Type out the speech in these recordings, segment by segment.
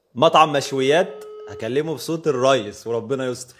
مطعم مشويات هكلمه بصوت الريس وربنا يستر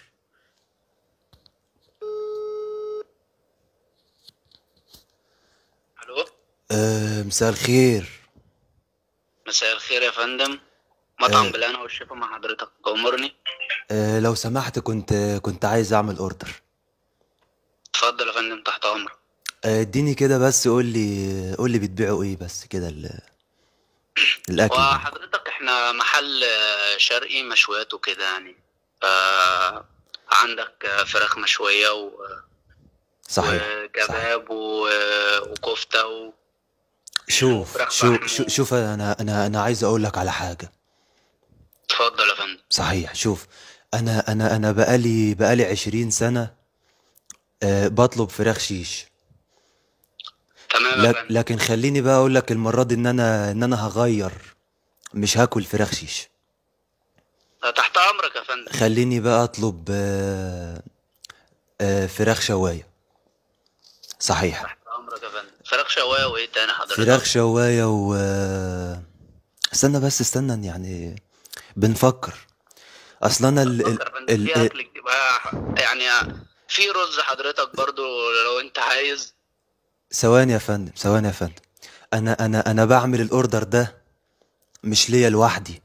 الو أه مساء الخير مساء الخير يا فندم مطعم بلانا والشفا مع حضرتك امرني أه لو سمحت كنت كنت عايز اعمل اوردر اتفضل يا فندم تحت امرك أه، اديني كده بس قول لي قول لي بتبيعوا ايه بس كده ال- الاكل ده. وحضرتك احنا محل آه، شرقي مشويات وكده يعني ف عندك آه، فراخ مشوية و... صحيح وكباب و... وكفتة و... شوف فراخ شوف فحم شوف, و- شوف انا انا انا عايز اقول لك على حاجه اتفضل يا فندم صحيح شوف انا انا انا بقالي بقالي 20 سنه أه بطلب فراخ شيش تمام يا لك فندم لكن خليني بقى اقول لك المره دي ان انا ان انا هغير مش هاكل فراخ شيش تحت امرك يا فندم خليني بقى اطلب أه أه فراخ شوايه صحيح تحت امرك يا فندم فراخ شوايه وايه تاني حضرتك فراخ شوايه و استنى بس استنى يعني بنفكر اصل انا ال... ال... فكر يا فندم ال... في اكل كتير بقى يعني في رز حضرتك برضو لو انت عايز ثواني يا فندم ثواني يا فندم انا انا انا بعمل الاوردر ده مش ليا لوحدي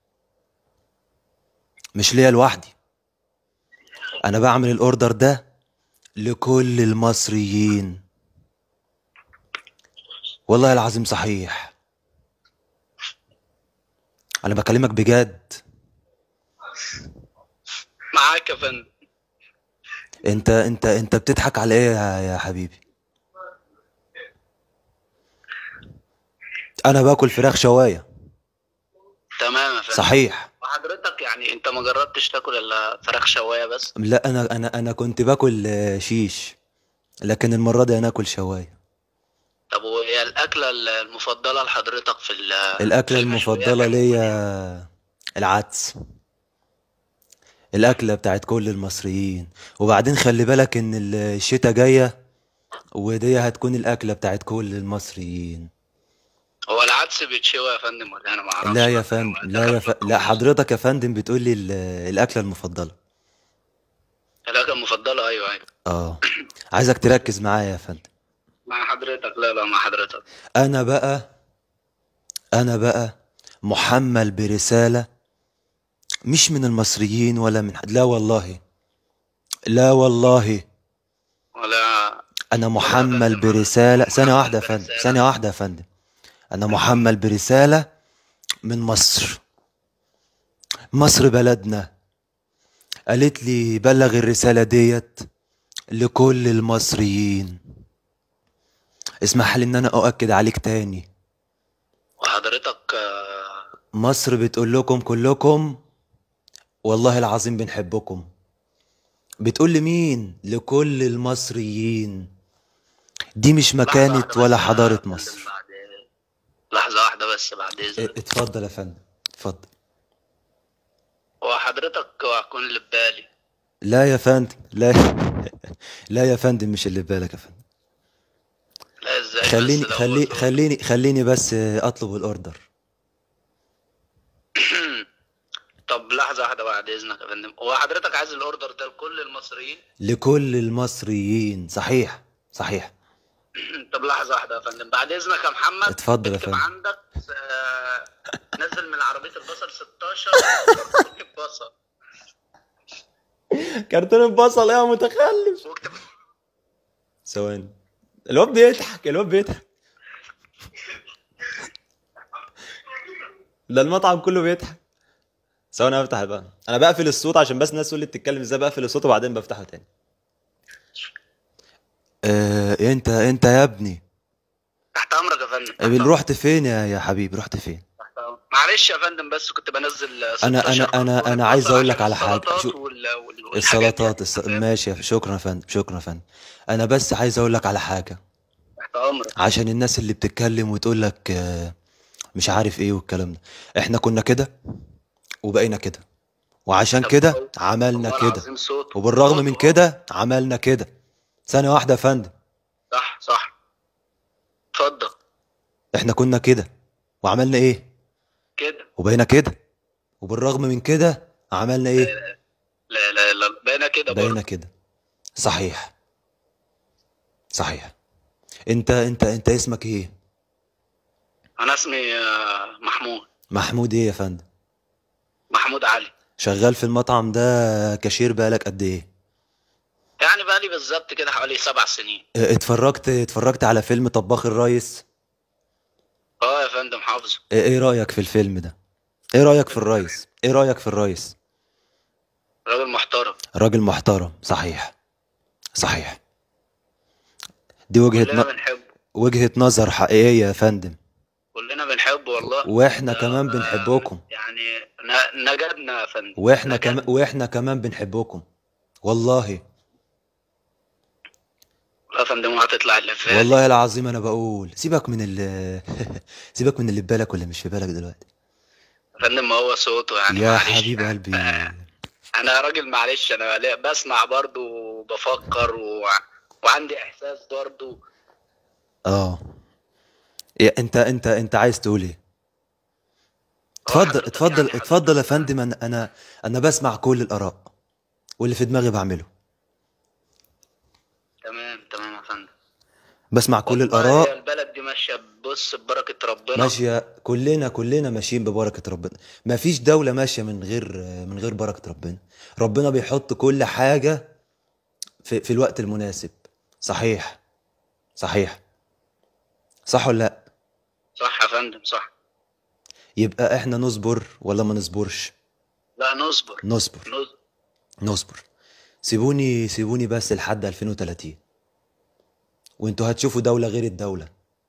مش ليا لوحدي انا بعمل الاوردر ده لكل المصريين والله العظيم صحيح انا بكلمك بجد معاك يا فندم انت انت انت بتضحك على ايه يا يا حبيبي انا باكل فراخ شوايه تمام يا فندم صحيح وحضرتك يعني انت ما جربتش تاكل الا فراخ شوايه بس لا انا انا انا كنت باكل آه، شيش لكن المره دي انا اكل شوايه طب وهي الاكله المفضله لحضرتك في ال- الاكله في المشويات المفضله يعني؟ ليا العدس الاكله بتاعت كل المصريين وبعدين خلي بالك ان الشتاء جايه ودي هتكون الاكله بتاعت كل المصريين هو العدس بيتشوي يا فندم ولا انا ما اعرفش لا يا مثلاً فندم ولا لا يا دخل ف... لا حضرتك يا فندم بتقول لي ال- الاكله المفضله الاكله المفضله ايوه ايوه اه عايزك تركز معايا يا فندم مع حضرتك لا لا مع حضرتك انا بقى انا بقى محمل برسالة مش من المصريين ولا من حد لا والله لا والله ولا انا محمل برسالة ثانية واحدة يا فندم ثانية واحدة يا فندم انا محمل برسالة من مصر مصر بلدنا قالت لي بلغ الرسالة ديت لكل المصريين اسمح لي ان انا اؤكد عليك تاني وحضرتك آه، مصر بتقول لكم كلكم والله العظيم بنحبكم بتقول لمين لكل المصريين دي مش لحظة مكانة واحدة ولا بس يا حضارة فندم مصر بعد لحظة واحدة بس بعد اه، إذنك اتفضل يا فندم اتفضل وحضرتك هكون اللي في بالي لا يا فندم لا لا يا فندم مش اللي في بالك يا فندم لا ازاي خليني بس لو خلي قلت- خليني خليني بس اه، اطلب الاوردر طب لحظة واحدة بعد إذنك يا فندم هو حضرتك عايز الأوردر ده لكل المصريين؟ لكل المصريين صحيح صحيح طب لحظة واحدة يا فندم بعد إذنك يا محمد اتفضل يا اكتب فندم. عندك آه، نزل من عربية البصل 16 بصل كرتون البصل يا متخلف واكتب ثواني الواد بيضحك الواد بيضحك ده المطعم كله بيضحك ثواني افتح بقى انا بقفل الصوت عشان بس الناس تقول لي بتتكلم ازاي بقفل الصوت وبعدين بفتحه تاني اه انت انت يا ابني تحت أمرك يا فندم تحت اه، أمرك. رحت فين يا يا حبيبي رحت فين تحت أمرك. معلش يا فندم بس كنت بنزل أنا- 16 أنا- أنا- كرتون أنا عايز بصل أقول لك عشان على حاجة. السلطات شو- وال- وال- والحاجات السلطات دي. الس... ماشي يا- شكرا يا فندم شكرا يا فندم انا بس عايز اقول لك على حاجه تحت أمرك عشان الناس اللي بتتكلم وتقول لك آه، مش عارف ايه والكلام ده احنا كنا كده وبقينا كده وعشان طب كده والله- عملنا والله كده العظيم صوت وبالرغم صوت من آه. كده عملنا كده ثانيه واحده يا فندم صح صح اتفضل احنا كنا كده وعملنا ايه كده وبقينا كده وبالرغم من كده عملنا ايه لا لا لا بقينا كده بقينا برضه كده صحيح صحيح انت انت انت اسمك ايه انا اسمي آه، محمود محمود ايه يا فندم محمود علي شغال في المطعم ده كاشير بقالك قد ايه يعني بقى لي بالظبط كده حوالي سبع سنين اه، اتفرجت اتفرجت على فيلم طباخ الريس اه يا فندم حافظه اه، ايه رأيك في الفيلم ده ايه رأيك في الريس ايه رأيك في الريس راجل محترم راجل محترم صحيح صحيح دي وجهة كلنا ن... بنحبه وجهة نظر حقيقية يا فندم كلنا بنحبه والله واحنا ده- كمان بنحبكم يعني ن- نجدنا يا فندم واحنا نجدنا. كمان واحنا كمان بنحبكم والله يا فندم وهتطلع اللي في بالي. والله العظيم انا بقول سيبك من ال سيبك من اللي في بالك واللي مش في بالك دلوقتي يا فندم ما هو صوته يعني يا معلش. حبيب قلبي انا راجل معلش انا لا- بسمع برضو وبفكر و... وعندي احساس برضو اه يا انت انت انت عايز تقول ايه اتفضل حضرتك اتفضل يعني اتفضل يا فندم انا انا انا بسمع كل الاراء واللي في دماغي بعمله تمام تمام يا فندم بسمع كل والله هي الاراء البلد دي ماشيه بص ببركه ربنا ماشيه كلنا كلنا ماشيين ببركه ربنا مفيش دوله ماشيه من غير من غير بركه ربنا ربنا بيحط كل حاجه في في الوقت المناسب صحيح صحيح صح ولا لا صح يا فندم صح يبقى احنا نصبر ولا ما نصبرش لا نصبر نصبر نصبر نصبر سيبوني سيبوني بس لحد 2030 وانتوا هتشوفوا دولة غير الدولة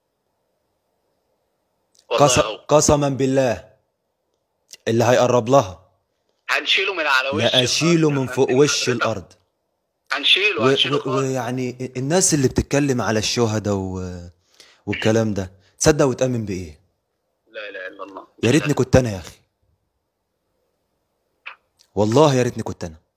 والله قسم هو قسما بالله اللي هيقرب لها هنشيله من على وش لا اشيله الأرض يا من فوق فندم وش حضرتك. الارض هنشيله و- هنشيله و- خالص ويعني الناس اللي بتتكلم على الشهداء و... والكلام ده تصدق وتأمن بإيه لا اله الا الله يا ريتني كنت انا يا اخي والله يا ريتني كنت انا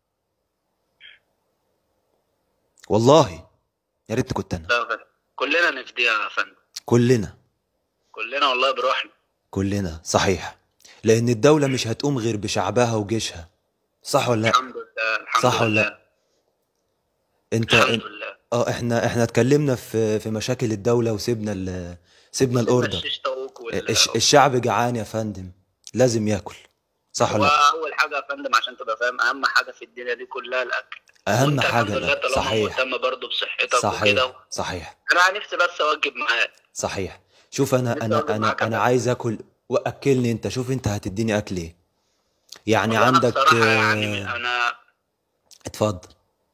والله يا ريتني كنت انا لا يا فندم. كلنا نفديها يا فندم كلنا كلنا والله بروحنا كلنا صحيح لان الدولة مش هتقوم غير بشعبها وجيشها صح ولا لا الحمد لله الحمد صح ولا لله لا انت الحمد انت- لله اه احنا احنا اتكلمنا في في مشاكل الدولة وسيبنا ال... سيبنا الاوردر الشيش طاووق وال- الش- الشعب جعان يا فندم لازم ياكل صح ولا لا واول حاجه يا فندم عشان تبقى فاهم اهم حاجه في الدنيا دي كلها الاكل اهم وانت الحمد حاجة لله ده طالما صحيح مهتم برضه بصحتك صحيح وكده صحيح انا نفسي بس اوجب معاك صحيح شوف انا لسه انا واجب انا معاك يا انا فندم. عايز اكل واكلني انت شوف انت هتديني اكل ايه يعني والله أنا عندك بصراحه يعني آه، انا اتفضل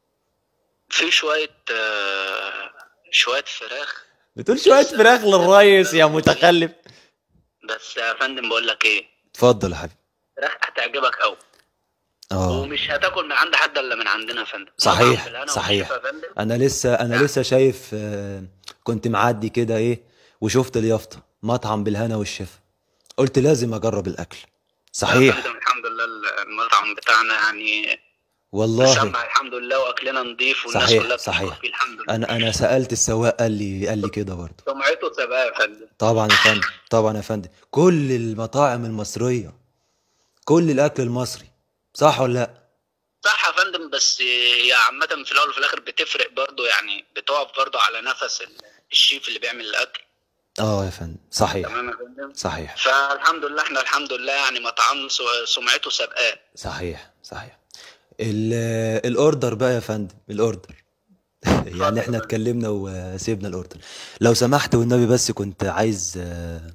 في شويه آه، شويه فراخ بتقول شويه فراخ للريس يا متخلف بس يا فندم بقول لك ايه اتفضل يا حبيبي فراخ هتعجبك قوي اه ومش هتاكل من عند حد الا من عندنا يا فندم صحيح، مطعم بالهنا صحيح. والشفا يا فندم انا لسه انا لسه شايف آه، كنت معدي كده ايه وشفت اليافطه مطعم بالهنا والشفا قلت لازم اجرب الاكل يا صحيح فندم الحمد لله المطعم بتاعنا يعني والله مسمع الحمد لله واكلنا نضيف والناس صحيح، كلها بتشكر صحيح. فيه الحمد لله انا انا سالت السواق قال لي قال لي كده برضه سمعته سباق يا فندم طبعا يا فندم طبعا يا فندم كل المطاعم المصريه كل الاكل المصري صح ولا لا صح يا فندم بس هي عامة في الأول وفي الآخر بتفرق برضه يعني بتقف برضه على نفس ال- الشيف اللي بيعمل الأكل اه يا فندم صحيح تمام يا فندم صحيح فالحمد لله احنا الحمد لله يعني مطعم س- سمعته سابقاه صحيح صحيح ال- الاوردر بقى يا فندم الاوردر يعني احنا اتكلمنا وسيبنا الاوردر لو سمحت والنبي بس كنت عايز آه،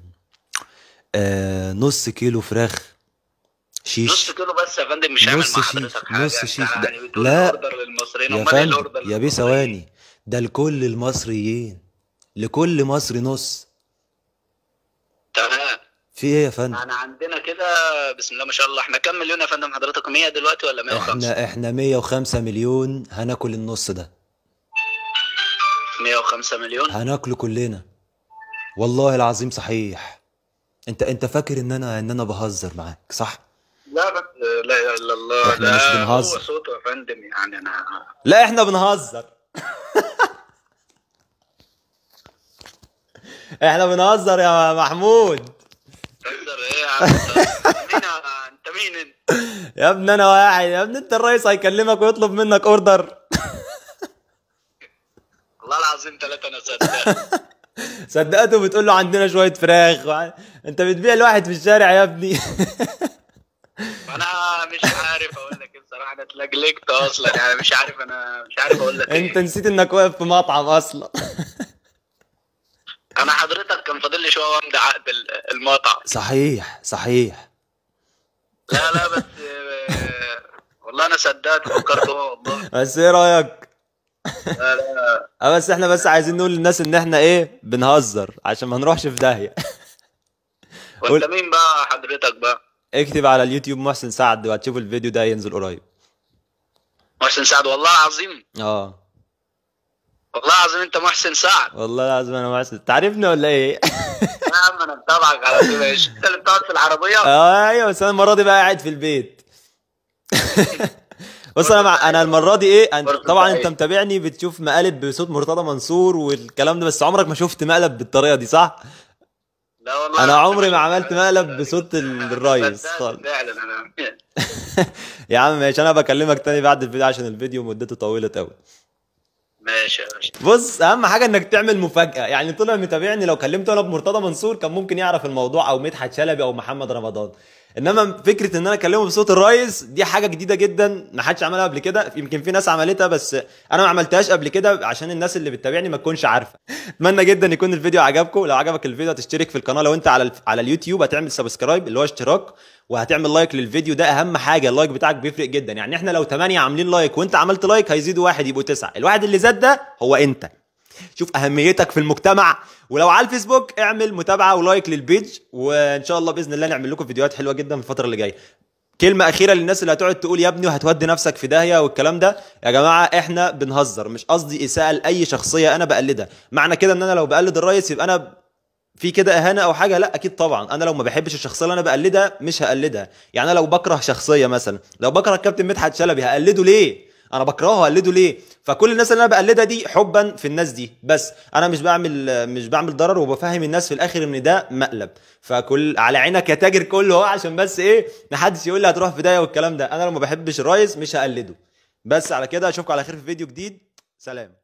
آه، نص كيلو فراخ نص شيش كيلو بس يا فندم مش هيعمل نص مع شيش- حضرتك حاجة نص انت شيش ده- يعني بتقول لا. الأوردر للمصريين يا أمال إيه فندم الأوردر يا بيه للمصريين؟ ثواني ده لكل المصريين لكل مصري نص تمام في ايه يا فندم يعني عندنا كده بسم الله ما شاء الله احنا كام مليون يا فندم حضرتك 100 دلوقتي ولا 105 احنا احنا 105 مليون هناكل النص ده 105 مليون هناكله كلنا والله العظيم صحيح انت انت فاكر ان انا ان انا بهزر معاك صح لا بس لا اله الا الله إحنا ده مش بنهزر. هو صوته يا فندم يعني انا لا احنا بنهزر احنا بنهزر يا محمود تهزر ايه يا عم انت مين يا- انت مين انت يا ابني انا واحد يا ابني انت الرئيس هيكلمك ويطلب منك اوردر والله العظيم ثلاثة انا صدقت صدقته بتقول له عندنا شويه فراخ وع- انت بتبيع لواحد في الشارع يا ابني انا مش عارف اقول لك ايه بصراحه انا اتلجلجت اصلا يعني مش عارف انا مش عارف اقول لك انت ايه نسيت انك واقف في مطعم اصلا انا حضرتك كان فاضل لي شويه وامضي عقد ال- المطعم صحيح صحيح لا لا بس آه، والله انا صدقت فكرت هو والله بس ايه رايك لا لا اه بس احنا بس عايزين نقول للناس ان احنا ايه بنهزر عشان ما نروحش في داهيه وانت مين بقى حضرتك بقى اكتب على اليوتيوب محسن سعد وهتشوف الفيديو ده ينزل قريب محسن سعد والله العظيم اه والله العظيم انت محسن سعد والله العظيم انا محسن تعرفني ولا ايه يا عم انا متابعك على طول ايش انت اللي بتقعد في العربيه آه، ايوه بس انا المره دي بقى قاعد في البيت بص انا مع... انا المره دي ايه أنت... برضه طبعا انت سعيد. متابعني بتشوف مقالب بصوت مرتضى منصور والكلام ده بس عمرك ما شفت مقلب بالطريقه دي صح لا والله انا عمري ما عملت مقلب بصوت ال- الريس صدقت خالص فعلا انا يا عم ماشي انا بكلمك تاني بعد الفيديو عشان الفيديو مدته طويله قوي ماشي يا باشا بص اهم حاجه انك تعمل مفاجاه يعني طلع متابعني لو كلمته انا بمرتضى منصور كان ممكن يعرف الموضوع او مدحت شلبي او محمد رمضان انما فكره ان انا اكلمه بصوت الريس دي حاجه جديده جدا ما حدش عملها قبل كده يمكن في ناس عملتها بس انا ما عملتهاش قبل كده عشان الناس اللي بتتابعني ما تكونش عارفه اتمنى جدا يكون الفيديو عجبكم لو عجبك الفيديو هتشترك في القناه لو انت على ال- على اليوتيوب هتعمل سبسكرايب اللي هو اشتراك وهتعمل لايك للفيديو ده اهم حاجه اللايك بتاعك بيفرق جدا يعني احنا لو 8 عاملين لايك وانت عملت لايك هيزيدوا واحد يبقوا تسعة الواحد اللي زاد ده هو انت شوف اهميتك في المجتمع ولو على الفيسبوك اعمل متابعه ولايك للبيج وان شاء الله باذن الله نعمل لكم فيديوهات حلوه جدا في الفتره اللي جايه كلمة أخيرة للناس اللي هتقعد تقول يا ابني وهتودي نفسك في داهية والكلام ده يا جماعة احنا بنهزر مش قصدي إساءة لأي شخصية أنا بقلدها معنى كده إن أنا لو بقلد الريس يبقى أنا في كده اهانه او حاجه لا اكيد طبعا انا لو ما بحبش الشخصيه اللي انا بقلدها مش هقلدها يعني انا لو بكره شخصيه مثلا لو بكره الكابتن مدحت شلبي هقلده ليه انا بكرهه هقلده ليه فكل الناس اللي انا بقلدها دي حبا في الناس دي بس انا مش بعمل مش بعمل ضرر وبفهم الناس في الاخر ان ده مقلب فكل على عينك يا تاجر كله اهو عشان بس ايه محدش يقول لي هتروح في داهيه والكلام ده انا لو ما بحبش الرايس مش هقلده بس على كده اشوفكم على خير في فيديو جديد سلام